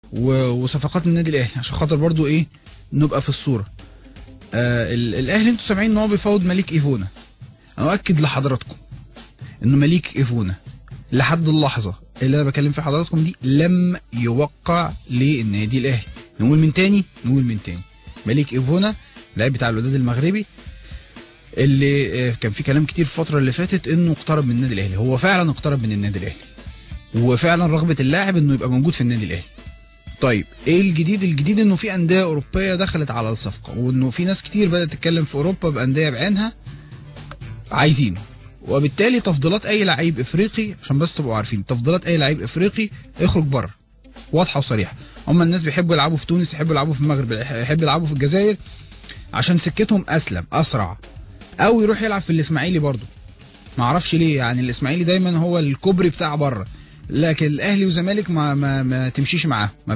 و- وصفقات من النادي الاهلي عشان خاطر برضو ايه نبقى في الصوره آه ال- الاهلي انتوا سامعين ان هو بيفاوض مليك ايفونا انا اؤكد لحضراتكم انه مليك ايفونا لحد اللحظه اللي انا بكلم فيها حضراتكم دي لم يوقع للنادي الاهلي نقول من تاني نقول من تاني مليك ايفونا لاعب بتاع الوداد المغربي اللي آه، كان في كلام كتير الفتره اللي فاتت انه اقترب من النادي الاهلي هو فعلا اقترب من النادي الاهلي وفعلا رغبه اللاعب انه يبقى موجود في النادي الاهلي طيب ايه الجديد الجديد انه في انديه اوروبيه دخلت على الصفقه وانه في ناس كتير بدات تتكلم في اوروبا بانديه بعينها عايزينه وبالتالي تفضيلات اي لعيب افريقي عشان بس تبقوا عارفين تفضيلات اي لعيب افريقي اخرج بره واضحه وصريحه هم الناس بيحبوا يلعبوا في تونس يحبوا يلعبوا في المغرب يحبوا يلعبوا في الجزائر عشان سكتهم اسلم اسرع او يروح يلعب في الاسماعيلي برضه ما اعرفش ليه يعني الاسماعيلي دايما هو الكوبري بتاع بره لكن الاهلي والزمالك ما ما, ما تمشيش معاه ما